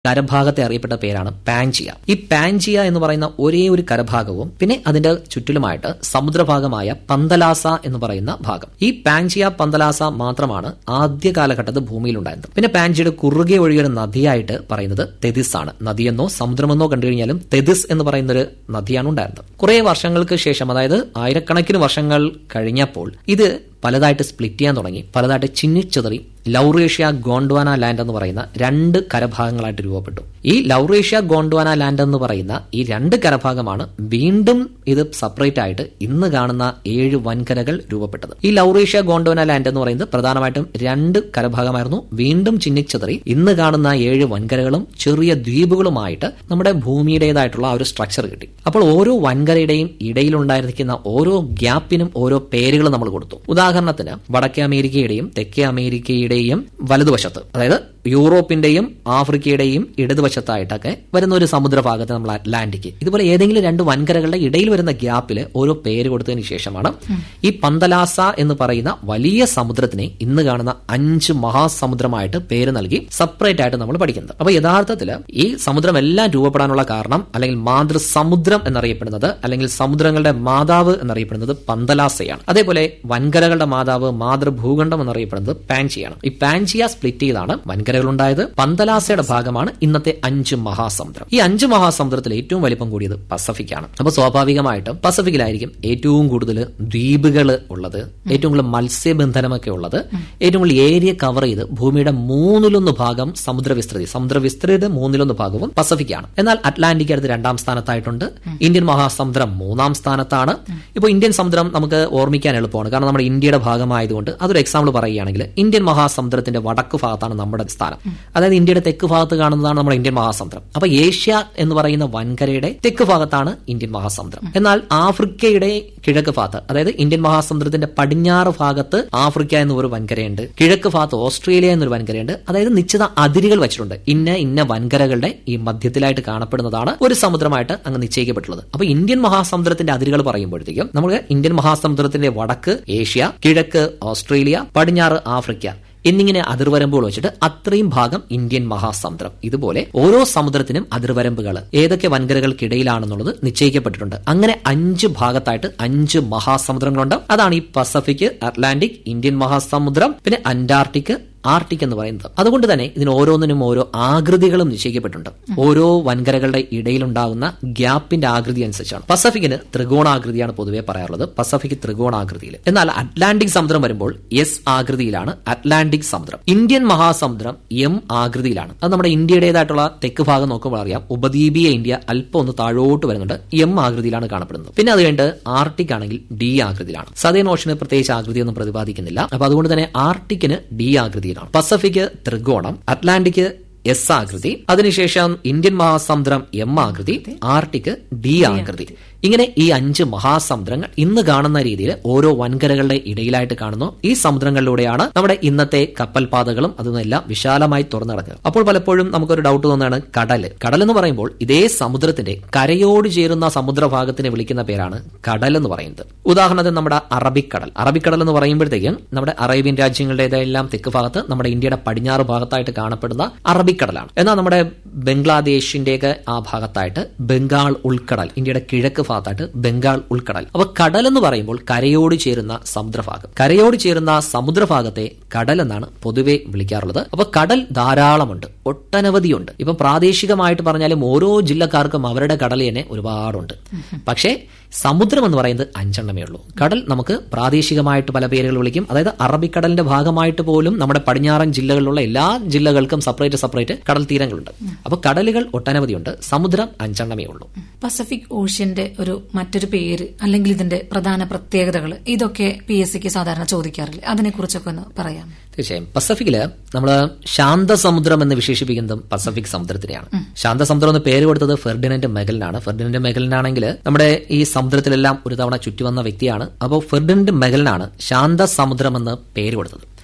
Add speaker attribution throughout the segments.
Speaker 1: കരഭാഗത്തെ അറിയപ്പെട്ട പേരാണ് പാൻജിയ ഈ പാൻജിയ എന്ന് പറയുന്ന ഒരേ ഒരു കരഭാഗവും പിന്നെ അതിന്റെ ചുറ്റിലുമായിട്ട് സമുദ്രഭാഗമായ പന്തലാസ എന്ന് പറയുന്ന ഭാഗം ഈ പാൻജിയ പന്തലാസ മാത്രമാണ് ആദ്യ കാലഘട്ടത്തിൽ ഭൂമിയിൽ ഉണ്ടായിരുന്നത് പിന്നെ പാൻജിയുടെ കുറുകെ ഒഴുകിയ നദിയായിട്ട് പറയുന്നത് തെതിസ് ആണ് നദിയെന്നോ സമുദ്രമെന്നോ കണ്ടു കഴിഞ്ഞാലും തെതിസ് എന്ന് പറയുന്ന ഒരു നദിയാണ് ഉണ്ടായിരുന്നത് കുറെ വർഷങ്ങൾക്ക് ശേഷം അതായത് ആയിരക്കണക്കിന് വർഷങ്ങൾ കഴിഞ്ഞപ്പോൾ ഇത് പലതായിട്ട് സ്പ്ലിറ്റ് ചെയ്യാൻ തുടങ്ങി പലതായിട്ട് ചിന്നിച്ചെതറി ലൗറേഷ്യ ഗോണ്ട്വാന ലാൻഡ് എന്ന് പറയുന്ന രണ്ട് കരഭാഗങ്ങളായിട്ട് രൂപപ്പെട്ടു ഈ ലൗറേഷ്യ ഗോണ്ട്വാന ലാൻഡ് എന്ന് പറയുന്ന ഈ രണ്ട് കരഭാഗമാണ് വീണ്ടും ഇത് സെപ്പറേറ്റ് ആയിട്ട് ഇന്ന് കാണുന്ന ഏഴ് വൻകരകൾ രൂപപ്പെട്ടത് ഈ ലൗറേഷ്യ ഗോണ്ട്വാന ലാൻഡ് എന്ന് പറയുന്നത് പ്രധാനമായിട്ടും രണ്ട് കരഭാഗമായിരുന്നു വീണ്ടും ചിന്നിച്ചെതറി ഇന്ന് കാണുന്ന ഏഴ് വൻകരകളും ചെറിയ ദ്വീപുകളുമായിട്ട് നമ്മുടെ ഭൂമിയുടേതായിട്ടുള്ള ആ ഒരു സ്ട്രക്ചർ കിട്ടി അപ്പോൾ ഓരോ വൻകരയുടെയും ഇടയിലുണ്ടായിരിക്കുന്ന ഓരോ ഗ്യാപ്പിനും ഓരോ പേരുകൾ നമ്മൾ കൊടുത്തു ഉദാഹരണത്തിന് വടക്കേ അമേരിക്കയുടെയും തെക്കേ അമേരിക്കയുടെയും വലതുവശത്ത് അതായത് യൂറോപ്പിന്റെയും ആഫ്രിക്കയുടെയും ഇടതുവശത്തായിട്ടൊക്കെ വരുന്ന ഒരു സമുദ്രഭാഗത്ത് നമ്മൾ അറ്റ്ലാന്റിക് ഇതുപോലെ ഏതെങ്കിലും രണ്ട് വൻകരകളുടെ ഇടയിൽ വരുന്ന ഗ്യാപ്പിൽ ഓരോ പേര് കൊടുത്തതിന് ശേഷമാണ് ഈ പന്തലാസ എന്ന് പറയുന്ന വലിയ സമുദ്രത്തിനെ ഇന്ന് കാണുന്ന അഞ്ച് മഹാസമുദ്രമായിട്ട് പേര് നൽകി സെപ്പറേറ്റ് ആയിട്ട് നമ്മൾ പഠിക്കുന്നത് അപ്പൊ യഥാർത്ഥത്തിൽ ഈ സമുദ്രം എല്ലാം രൂപപ്പെടാനുള്ള കാരണം അല്ലെങ്കിൽ മാതൃസമുദ്രം എന്നറിയപ്പെടുന്നത് അല്ലെങ്കിൽ സമുദ്രങ്ങളുടെ മാതാവ് എന്നറിയപ്പെടുന്നത് പന്തലാസയാണ് അതേപോലെ വൻകരകളുടെ മാതാവ് മാതൃഭൂഖണ്ഡം എന്നറിയപ്പെടുന്നത് പാൻചിയാണ് ഈ പാൻചിയ സ്പ്ലിറ്റ് ചെയ്താണ് വൻകരകൾ ഉണ്ടായത് പന്തലാസയുടെ ഭാഗമാണ് ഇന്നത്തെ അഞ്ച് മഹാസമുദ്രം ഈ അഞ്ച് മഹാസമുദ്രത്തിൽ ഏറ്റവും വലിപ്പം കൂടിയത് പസഫിക് ആണ് അപ്പൊ സ്വാഭാവികമായിട്ടും പസഫിക്കിലായിരിക്കും ഏറ്റവും കൂടുതൽ ദ്വീപുകൾ ഉള്ളത് ഏറ്റവും കൂടുതൽ മത്സ്യബന്ധനമൊക്കെ ഉള്ളത് ഏറ്റവും കൂടുതൽ ഏരിയ കവർ ചെയ്ത് ഭൂമിയുടെ മൂന്നിലൊന്ന് ഭാഗം സമുദ്ര വിസ്തൃതി സമുദ്ര വിസ്തൃതി മൂന്നിലൊന്ന് ഭാഗവും പസഫിക് ആണ് എന്നാൽ അറ്റ്ലാന്റിക് അടുത്ത് രണ്ടാം സ്ഥാനത്തായിട്ടുണ്ട് ഇന്ത്യൻ മഹാസമുദ്രം മൂന്നാം സ്ഥാനത്താണ് ഇപ്പോൾ ഇന്ത്യൻ സമുദ്രം നമുക്ക് ഓർമ്മിക്കാൻ എളുപ്പമാണ് കാരണം നമ്മുടെ ഇന്ത്യയുടെ ഭാഗമായതുകൊണ്ട് അതൊരു എക്സാമ്പിൾ പറയുകയാണെങ്കിൽ ഇന്ത്യൻ മഹാസമുദ്രത്തിന്റെ വടക്ക് ഭാഗത്താണ് നമ്മുടെ സ്ഥാനം അതായത് ഇന്ത്യയുടെ തെക്ക് ഭാഗത്ത് കാണുന്നതാണ് നമ്മുടെ ഇന്ത്യൻ മഹാസമുദ്രം അപ്പൊ ഏഷ്യ എന്ന് പറയുന്ന വൻകരയുടെ തെക്ക് ഭാഗത്താണ് ഇന്ത്യൻ മഹാസമുദ്രം എന്നാൽ ആഫ്രിക്കയുടെ കിഴക്ക് ഭാഗത്ത് അതായത് ഇന്ത്യൻ മഹാസമുദ്രത്തിന്റെ പടിഞ്ഞാറ് ഭാഗത്ത് ആഫ്രിക്ക എന്നൊരു വൻകരയുണ്ട് കിഴക്ക് ഭാഗത്ത് ഓസ്ട്രേലിയ എന്നൊരു വൻകരയുണ്ട് അതായത് നിശ്ചിത അതിരുകൾ വെച്ചിട്ടുണ്ട് ഇന്ന ഇന്ന വൻകരകളുടെ ഈ മധ്യത്തിലായിട്ട് കാണപ്പെടുന്നതാണ് ഒരു സമുദ്രമായിട്ട് അങ്ങ് നിശ്ചയിക്കപ്പെട്ടുള്ളത് അപ്പൊ ഇന്ത്യൻ മഹാസമുദ്രത്തിന്റെ അതിരുകൾ പറയുമ്പോഴത്തേക്കും നമുക്ക് ഇന്ത്യൻ മഹാസമുദ്രത്തിന്റെ വടക്ക് ഏഷ്യ കിഴക്ക് ഓസ്ട്രേലിയ പടിഞ്ഞാറ് ആഫ്രിക്ക എന്നിങ്ങനെ അതിർവരമ്പുകൾ വെച്ചിട്ട് അത്രയും ഭാഗം ഇന്ത്യൻ മഹാസമുദ്രം ഇതുപോലെ ഓരോ സമുദ്രത്തിനും അതിർവരമ്പുകൾ ഏതൊക്കെ വൻകരകൾക്കിടയിലാണെന്നുള്ളത് നിശ്ചയിക്കപ്പെട്ടിട്ടുണ്ട് അങ്ങനെ അഞ്ച് ഭാഗത്തായിട്ട് അഞ്ച് മഹാസമുദ്രങ്ങളുണ്ട് അതാണ് ഈ പസഫിക് അറ്റ്ലാന്റിക് ഇന്ത്യൻ മഹാസമുദ്രം പിന്നെ അന്റാർട്ടിക് ആർട്ടിക് എന്ന് പറയുന്നത് അതുകൊണ്ട് തന്നെ ഇതിന് ഓരോന്നിനും ഓരോ ആകൃതികളും നിശ്ചയിക്കപ്പെട്ടിട്ടുണ്ട് ഓരോ വൻകരകളുടെ ഇടയിലുണ്ടാകുന്ന ഗ്യാപ്പിന്റെ ആകൃതി അനുസരിച്ചാണ് പസഫിക്കിന് ത്രികോണാകൃതിയാണ് പൊതുവെ പറയാറുള്ളത് പസഫിക് ത്രികോണാകൃതിയിൽ എന്നാൽ അറ്റ്ലാന്റിക് സമുദ്രം വരുമ്പോൾ എസ് ആകൃതിയിലാണ് അറ്റ്ലാന്റിക് സമുദ്രം ഇന്ത്യൻ മഹാസമുദ്രം എം ആകൃതിയിലാണ് അത് നമ്മുടെ ഇന്ത്യയുടേതായിട്ടുള്ള തെക്ക് ഭാഗം നോക്കുമ്പോൾ അറിയാം ഉപദ്വീപീയ ഇന്ത്യ അല്പം ഒന്ന് താഴോട്ട് വരുന്നുണ്ട് എം ആകൃതിയിലാണ് കാണപ്പെടുന്നത് പിന്നെ അത് കഴിഞ്ഞിട്ട് ആർട്ടിക് ആണെങ്കിൽ ഡി ആകൃതിയിലാണ് സദേൺ ഓഷന് പ്രത്യേകിച്ച് ആകൃതിയൊന്നും പ്രതിപാദിക്കുന്നില്ല അപ്പൊ അതുകൊണ്ട് തന്നെ ആർട്ടിക്കിന് ഡി ആകൃതി ആകൃതിയിലാണ് പസഫിക് ത്രികോണം അറ്റ്ലാന്റിക് എസ് ആകൃതി അതിനുശേഷം ഇന്ത്യൻ മഹാസമുദ്രം എം ആകൃതി ആർട്ടിക് ഡി ആകൃതി ഇങ്ങനെ ഈ അഞ്ച് മഹാസമുദ്രങ്ങൾ ഇന്ന് കാണുന്ന രീതിയിൽ ഓരോ വൻകരകളുടെ ഇടയിലായിട്ട് കാണുന്നു ഈ സമുദ്രങ്ങളിലൂടെയാണ് നമ്മുടെ ഇന്നത്തെ കപ്പൽ പാതകളും അതൊന്നെല്ലാം വിശാലമായി തുറന്നു കിടക്കുക അപ്പോൾ പലപ്പോഴും നമുക്കൊരു ഡൗട്ട് തോന്നുകയാണ് കടൽ കടൽ എന്ന് പറയുമ്പോൾ ഇതേ സമുദ്രത്തിന്റെ കരയോട് ചേരുന്ന സമുദ്രഭാഗത്തിനെ വിളിക്കുന്ന പേരാണ് കടൽ എന്ന് പറയുന്നത് ഉദാഹരണത്തിന് നമ്മുടെ അറബിക്കടൽ അറബിക്കടൽ എന്ന് പറയുമ്പോഴത്തേക്കും നമ്മുടെ അറേബ്യൻ രാജ്യങ്ങളുടേതെല്ലാം തെക്ക് ഭാഗത്ത് നമ്മുടെ ഇന്ത്യയുടെ പടിഞ്ഞാറ് ഭാഗത്തായിട്ട് കാണപ്പെടുന്ന അറബിക്കടലാണ് എന്നാൽ നമ്മുടെ ബംഗ്ലാദേശിന്റെയൊക്കെ ആ ഭാഗത്തായിട്ട് ബംഗാൾ ഉൾക്കടൽ ഇന്ത്യയുടെ കിഴക്ക് ഭാഗത്തായിട്ട് ബംഗാൾ ഉൾക്കടൽ അപ്പൊ കടൽ എന്ന് പറയുമ്പോൾ കരയോട് ചേരുന്ന സമുദ്രഭാഗം കരയോട് ചേരുന്ന സമുദ്രഭാഗത്തെ കടൽ എന്നാണ് പൊതുവെ വിളിക്കാറുള്ളത് അപ്പൊ കടൽ ധാരാളമുണ്ട് ഒട്ടനവധിയുണ്ട് ഇപ്പം പ്രാദേശികമായിട്ട് പറഞ്ഞാലും ഓരോ ജില്ലക്കാർക്കും അവരുടെ കടൽ തന്നെ ഒരുപാടുണ്ട് പക്ഷേ സമുദ്രം എന്ന് പറയുന്നത് അഞ്ചെണ്ണമേ ഉള്ളൂ കടൽ നമുക്ക് പ്രാദേശികമായിട്ട് പല പേരുകൾ വിളിക്കും അതായത് അറബിക്കടലിന്റെ ഭാഗമായിട്ട് പോലും നമ്മുടെ പടിഞ്ഞാറൻ ജില്ലകളിലുള്ള എല്ലാ ജില്ലകൾക്കും സെപ്പറേറ്റ് സെപ്പറേറ്റ് കടൽ തീരങ്ങളുണ്ട് അപ്പൊ കടലുകൾ ഒട്ടനവധിയുണ്ട് സമുദ്രം അഞ്ചെണ്ണമേ ഉള്ളൂ
Speaker 2: പസഫിക് ഓഷ്യന്റെ ഒരു മറ്റൊരു പേര് അല്ലെങ്കിൽ ഇതിന്റെ പ്രധാന പ്രത്യേകതകൾ ഇതൊക്കെ പി എസ് സിക്ക് സാധാരണ ചോദിക്കാറില്ലേ അതിനെക്കുറിച്ചൊക്കെ ഒന്ന് പറയാം
Speaker 1: തീർച്ചയായും പസഫിക്കില് നമ്മൾ ശാന്തസമുദ്രം എന്ന് വിശേഷിപ്പിക്കുന്നതും പസഫിക് സമുദ്രത്തിനെയാണ് ശാന്തസമുദ്രം എന്ന് പേര് കൊടുത്തത് ഫെർഡിനന്റ് മെഗലിനാണ് ഫെർഡിനന്റ് മെഗലിനാണെങ്കിൽ നമ്മുടെ ഈ സമുദ്രത്തിലെല്ലാം ഒരു തവണ ചുറ്റി വന്ന വ്യക്തിയാണ് അപ്പോൾ ഫെർഡിനന്റ് മെഗലിനാണ് ശാന്തസമുദ്രം എന്ന് പേര് കൊടുത്തത്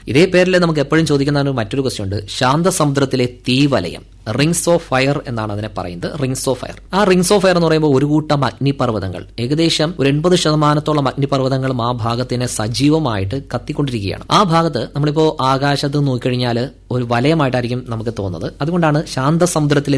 Speaker 1: ഇതേ പേരിൽ നമുക്ക് എപ്പോഴും ചോദിക്കുന്ന ഒരു മറ്റൊരു ക്വസ്റ്റ്യൻ ഉണ്ട് ശാന്തസമുദ്രത്തിലെ തീവലയം റിങ്സ് ഓഫ് ഫയർ എന്നാണ് അതിനെ പറയുന്നത് റിങ്സ് ഓഫ് ഫയർ ആ റിങ്സ് ഓഫ് ഫയർ എന്ന് പറയുമ്പോൾ ഒരു കൂട്ടം അഗ്നിപർവ്വതങ്ങൾ ഏകദേശം ഒരു എൺപത് ശതമാനത്തോളം അഗ്നിപർവ്വതങ്ങളും ആ ഭാഗത്തിനെ സജീവമായിട്ട് കത്തിക്കൊണ്ടിരിക്കുകയാണ് ആ ഭാഗത്ത് നമ്മളിപ്പോ ആകാശത്ത് നോക്കിക്കഴിഞ്ഞാൽ ഒരു വലയമായിട്ടായിരിക്കും നമുക്ക് തോന്നുന്നത് അതുകൊണ്ടാണ് ശാന്തസമുദ്രത്തിലെ